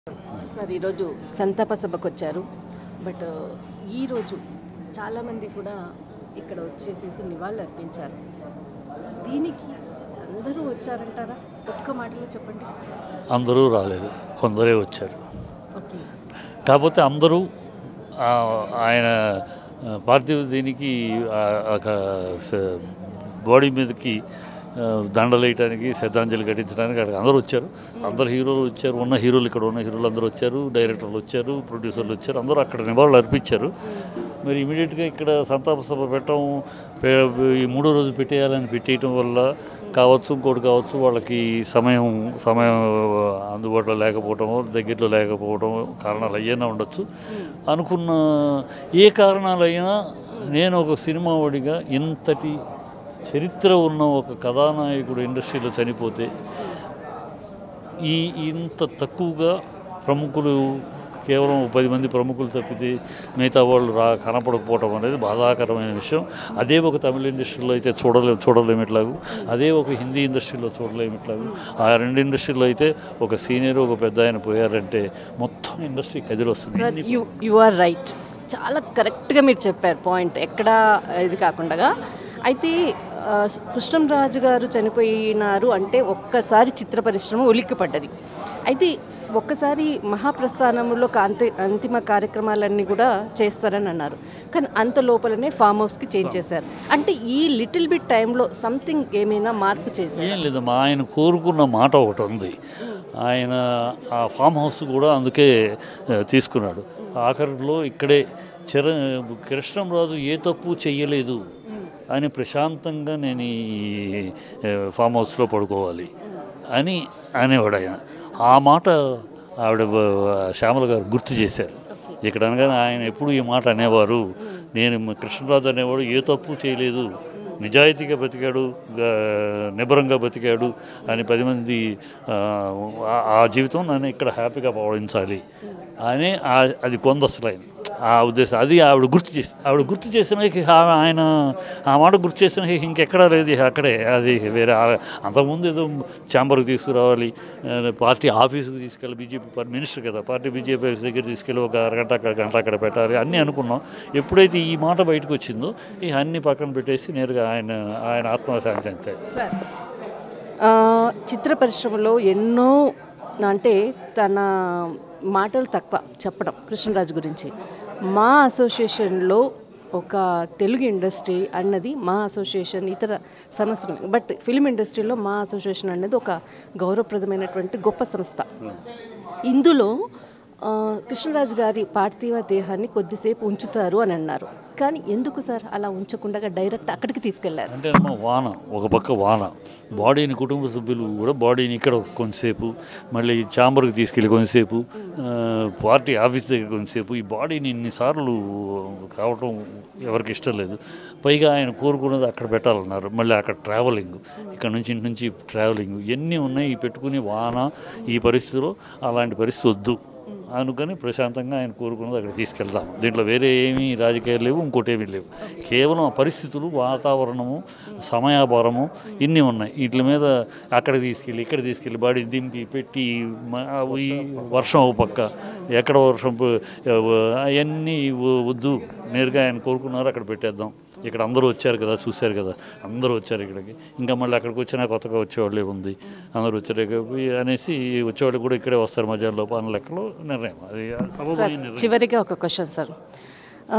sir ఈరోజు సంతాప సభకు వచ్చారు బట్ ఈరోజు చాలామంది కూడా ఇక్కడ వచ్చేసేసి నివాళులు అర్పించారు దీనికి అందరూ వచ్చారంటారా ఒక్క మాటలో చెప్పండి అందరూ రాలేదు కొందరే వచ్చారు ఓకే కాకపోతే అందరూ ఆ, ఆయన ఆ, పార్థివ దీనికి ఆ, ఒక స- బాడీ మీదకి ఆ, దండలు వేయటానికి శ్రద్ధాంజలి ఘటించడానికి అక్కడికి అందరూ వచ్చారు అందరు హీరోలు వచ్చారు ఉన్న హీరోలు ఇక్కడ ఉన్న హీరోలు అందరూ వచ్చారు డైరెక్టర్లు వచ్చారు ప్రొడ్యూసర్లు వచ్చారు అందరూ అక్కడ నివాళులు అర్పించారు మరి ఇమీడియట్గా ఇక్కడ సంతాప సభ పెట్టడం పే- ఈ మూడో రోజు పెట్టేయాలని పెట్టేయటం వల్ల కావచ్చు ఇంకోటి కావచ్చు వాళ్ళకి సమయం సమయం అందుబాటులో లేకపోవటం దగ్గరలో లేకపోవడం కారణాలు అయ్యేనా ఉండొచ్చు అనుకున్న ఏ కారణాలైనా నేను ఒక సినిమా వాడిగా ఇంతటి చరిత్ర ఉన్న ఒక కథానాయకుడు ఇండస్ట్రీలో చనిపోతే ఈ ఇంత తక్కువగా ప్రముఖులు కేవలం ఓ పది మంది ప్రముఖులు తప్పితే మిగతా వాళ్ళు రా కనపడకపోవడం అనేది బాధాకరమైన విషయం అదే ఒక తమిళ ఇండస్ట్రీలో అయితే చూడలే చూడలేము ఎట్లాగు అదే ఒక హిందీ ఇండస్ట్రీలో చూడలేము ఎట్లాగు ఆ రెండు ఇండస్ట్రీలో అయితే ఒక సీనియర్ ఒక పెద్ద ఆయన పోయారంటే మొత్తం ఇండస్ట్రీ కదిలి వస్తుంది sir you you are right చాలా కరెక్ట్గా మీరు చెప్పారు పాయింట్ ఎక్కడ ఇది కాకుండా అయితే ఆ, కృష్ణంరాజు గారు చనిపోయినారు అంటే ఒక్కసారి చిత్ర పరిశ్రమ ఉలిక్కిపడ్డది అయితే ఒక్కసారి మహాప్రస్థానంలో కాంతి అంతిమ కార్యక్రమాలన్నీ కూడా చేస్తారని అన్నారు కానీ అంత లోపలనే ఫామ్ హౌస్కి చేంజ్ చేశారు అంటే ఈ లిటిల్ బిట్ టైంలో సంథింగ్ ఏమైనా మార్పు చేశారు ఏం లేదమ్మా ఆయన కోరుకున్న మాట ఒకటి ఉంది ఆయన ఆ ఫామ్ హౌస్ కూడా అందుకే ఆ, తీసుకున్నాడు ఆఖరిలో ఇక్కడే చిర కృష్ణంరాజు ఏ తప్పు చెయ్యలేదు అని ప్రశాంతంగా నేను ఈ ఆ, ఫామ్ హౌస్లో పడుకోవాలి అని అనేవాడు ఆయన ఆ మాట ఆవిడ ఆ, శ్యామల గారు గుర్తు చేశారు ఇక్కడ అనగానే ఆయన ఎప్పుడు ఈ మాట అనేవారు నేను కృష్ణరాజు అనేవాడు ఏ తప్పు చేయలేదు నిజాయితీగా బతికాడు గా- నిబరంగా బతికాడు అని పది మంది ఆ, ఆ- ఆ జీవితం నన్ను ఇక్కడ హ్యాపీగా పవడించాలి అని ఆ- అది కొందసలైన ఆ ఉద్దేశం అది ఆవిడ గుర్తు చేసి ఆవిడ గుర్తు చేసిన ఆయన ఆ మాట గుర్తు చేసిన ఇంకెక్కడా లేదు ఇక అక్కడే అది వేరే ఆ- అంతకుముందు ఏదో ఛాంబర్కి తీసుకురావాలి ఆ, పార్టీ ఆఫీస్కి తీసుకెళ్ళి బీజేపీ మినిస్టర్ కదా పార్టీ బీజేపీ ఆఫీస్ దగ్గర తీసుకెళ్ళి ఒక అరగంట అక్కడ గంట అక్కడ పెట్టాలి అన్నీ అనుకున్నాం ఎప్పుడైతే ఈ మాట బయటకు వచ్చిందో ఈ అన్ని పక్కన పెట్టేసి నేరుగా ఆయన ఆయన ఆత్మశాంతి అంతే సార్ ఆ, చిత్ర పరిశ్రమలో ఎన్నో అంటే తన మాటలు తక్కువ చెప్పడం కృష్ణరాజు గురించి మా అసోసియేషన్లో ఒక తెలుగు ఇండస్ట్రీ అన్నది మా అసోసియేషన్ ఇతర సంస్థలు బట్ ఫిల్మ్ ఇండస్ట్రీలో మా అసోసియేషన్ అనేది ఒక గౌరవప్రదమైనటువంటి గొప్ప సంస్థ ఇందులో ఆ, కృష్ణరాజు గారి పార్థివ దేహాన్ని కొద్దిసేపు ఉంచుతారు అని అన్నారు కానీ ఎందుకు సార్ అలా ఉంచకుండా డైరెక్ట్ అక్కడికి తీసుకెళ్లారు అంటే అమ్మ వాన ఒక పక్క వాన బాడీని కుటుంబ సభ్యులు కూడా బాడీని ఇక్కడ కొంతసేపు మళ్ళీ ఛాంబర్కి తీసుకెళ్ళి కొంతసేపు ఆ, పార్టీ ఆఫీస్ దగ్గర కొంతసేపు ఈ బాడీని ఇన్నిసార్లు కావటం ఎవరికి ఇష్టం లేదు పైగా ఆయన కోరుకున్నది అక్కడ పెట్టాలన్నారు మళ్ళీ అక్కడ ట్రావెలింగ్ ఇక్కడ నుంచి ఇంటి నుంచి ట్రావెలింగ్ ఇవన్నీ ఉన్నాయి ఈ పెట్టుకుని వాన ఈ పరిస్థితిలో అలాంటి పరిస్థితి వద్దు అనుకొని ప్రశాంతంగా ఆయన కోరుకున్నది అక్కడ తీసుకెళ్దాం దీంట్లో వేరే ఏమీ రాజకీయాలు లేవు ఇంకోటి ఏమీ లేవు కేవలం ఆ పరిస్థితులు వాతావరణము సమయాభారము ఇన్ని ఉన్నాయి వీటి మీద అక్కడ తీసుకెళ్ళి ఇక్కడ తీసుకెళ్ళి బాడీ దింపి పెట్టి మ- ఆ ఈ వర్షం ఒక పక్క ఎక్కడ వర్షం అవన్నీ వద్దు నేరుగా ఆయన కోరుకున్నారు అక్కడ పెట్టేద్దాం ఇక్కడ అందరూ వచ్చారు కదా చూశారు కదా అందరూ వచ్చారు ఇక్కడికి ఇంకా మళ్ళీ అక్కడికి వచ్చినా కొత్తగా వచ్చేవాళ్ళే ఉంది అందరూ వచ్చారు ఇక అనేసి వచ్చేవాళ్ళు కూడా ఇక్కడే వస్తారు మధ్యాహ్నం అన్న లెక్కలో నిర్ణయం అది సార్ సబబైన నిర్ణయం చివరిగా ఒక క్వశ్చన్ సార్ ఆ,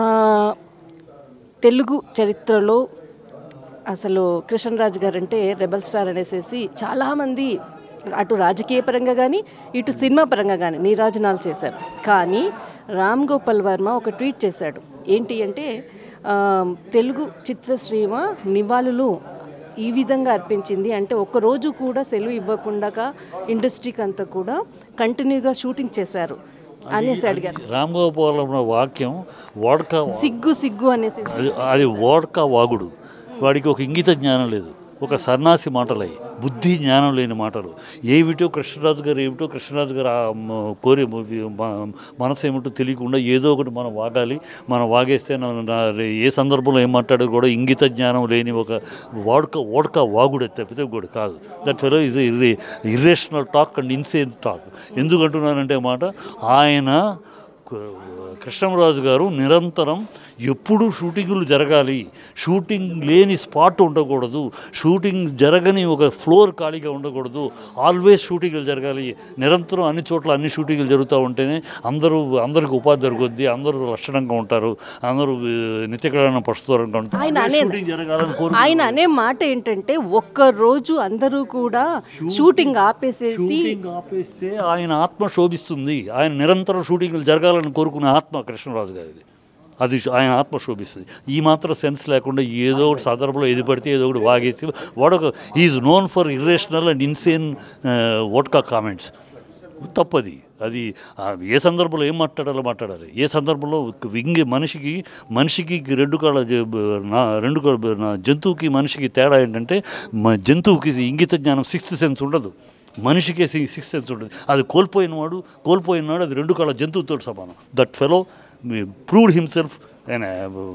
తెలుగు చరిత్రలో అసలు కృష్ణరాజు గారు అంటే రెబల్ స్టార్ అనేసేసి చాలామంది అటు రాజకీయ పరంగా కానీ ఇటు సినిమా పరంగా కానీ నీరాజనాలు చేశారు కానీ రామ్ గోపాల్ వర్మ ఒక ట్వీట్ చేశాడు ఏంటి అంటే ఆ, తెలుగు చిత్రశ్రీమ నివాళులు ఈ విధంగా అర్పించింది అంటే ఒక రోజు కూడా సెలవు ఇవ్వకుండా ఇండస్ట్రీకి అంతా కూడా కంటిన్యూగా షూటింగ్ చేశారు అనేసి అడిగారు రామ్ గోపాల్ వాక్యం వాడక సిగ్గు సిగ్గు అనేసి అది అది ఓడక వాగుడు వాడికి ఒక ఇంగిత జ్ఞానం లేదు ఒక సన్నాసి మాటలై బుద్ధి జ్ఞానం లేని మాటలు ఏమిటో కృష్ణరాజు గారు ఏమిటో కృష్ణరాజు గారు ఆ మ- కోరి మ- మనసు ఏమిటో తెలియకుండా ఏదో ఒకటి మనం వాగాలి మనం వాగేస్తే నా- నా- ఏ సందర్భంలో ఏం మాట్లాడో కూడా ఇంగిత జ్ఞానం లేని ఒక వాడుక ఓడక వాగుడు తప్పితే కూడా కాదు that fellow is irre irrational talk and insane talk ఎందుకంటున్నానంటే మాట ఆయన క- కృష్ణరాజు గారు నిరంతరం ఎప్పుడూ షూటింగులు జరగాలి షూటింగ్ లేని స్పాట్ ఉండకూడదు షూటింగ్ జరగని ఒక ఫ్లోర్ ఖాళీగా ఉండకూడదు ఆల్వేస్ షూటింగ్లు జరగాలి నిరంతరం అన్ని చోట్ల అన్ని షూటింగ్లు జరుగుతూ ఉంటేనే అందరూ అందరికి ఉపాధి దొరుకుద్ది అందరూ లక్షణంగా ఉంటారు అందరూ నిత్యకళాన్ని పరుచుతారంగా ఉంటారు ఆయన Always అనే- షూటింగ్ జరగాలని కోరు ఆయన అనే మాట ఏంటంటే ఒక్క రోజు అందరూ కూడా షూటింగ్ ఆపేసేసి షూటింగ్ ఆపేస్తే ఆయన ఆత్మ శోభిస్తుంది ఆయన నిరంతరం షూటింగ్లు జరగాలని కోరుకునే ఆత్మ కృష్ణరాజు గారిది అది ఆయన ఆత్మ శోభిస్తుంది ఈ మాత్రం సెన్స్ లేకుండా ఏదో ఒకటి సందర్భంలో ఏది పడితే ఏదో ఒకటి వాగేసి వాడొక is known for irrational and insane ఓట్కా కామెంట్స్ తప్పది అది ఆ ఏ సందర్భంలో ఏం మాట్లాడాలో మాట్లాడాలి ఏ సందర్భంలో వింగి మనిషికి మనిషికి రెండు కాళ్ళ జ- నా రెండు కాళ్ళ నా జంతువుకి మనిషికి తేడా ఏంటంటే మ- జంతువుకి ఇంగిత జ్ఞానం సిక్స్త్ సెన్స్ ఉండదు మనిషికే సిక్స్త్ సెన్స్ ఉంటుంది అది కోల్పోయిన వాడు కోల్పోయినాడు అది రెండు కాళ్ళ జంతువుతో సమానం that fellow proved himself and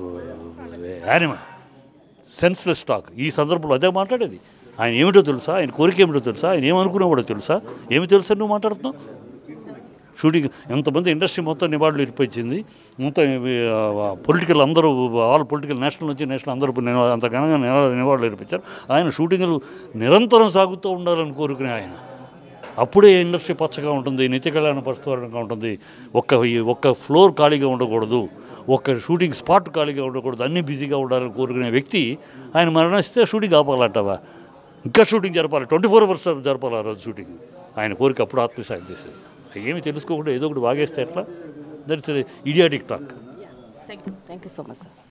animal senseless talk ఈ సందర్భంలో అదే మాట్లాడేది ఆయన ఏమిటో తెలుసా ఆయన కోరిక ఏమిటో తెలుసా ఆయన ఏమనుకునేవాడో తెలుసా ఏమి తెలుసా నువ్వు మాట్లాడుతున్నావు షూటింగ్ ఎంతమంది ఇండస్ట్రీ మొత్తం నివాళులు ఇరిపించింది మొత్తం పొలిటికల్ అందరూ ఆల్ పొలిటికల్ నేషనల్ నుంచి నేషనల్ అందరూ నివా- అంత ఘనంగా నివా- నివాళులు ఇరిపించారు ఆయన షూటింగ్లు నిరంతరం సాగుతూ ఉండాలని కోరుకునే ఆయన అప్పుడే ఇండస్ట్రీ పచ్చగా ఉంటుంది నిత్య కళ్యాణ పరిస్థితులంగా ఉంటుంది ఒక్క ఈ ఒక్క ఫ్లోర్ ఖాళీగా ఉండకూడదు ఒక్క షూటింగ్ స్పాట్ ఖాళీగా ఉండకూడదు అన్నీ బిజీగా ఉండాలని కోరుకునే వ్యక్తి ఆయన మరణిస్తే షూటింగ్ ఆపాలంటావా ఇంకా షూటింగ్ జరపాలి ట్వంటీ ఫోర్ అవర్స్ జరపాలి ఆ రోజు షూటింగ్ ఆయన కోరిక అప్పుడు ఆత్మశాంతి చేసేది ఏమి తెలుసుకోకుండా ఏదో ఒకటి వాగేస్తే ఎట్లా that's idiotic talk thank you thank you so much sir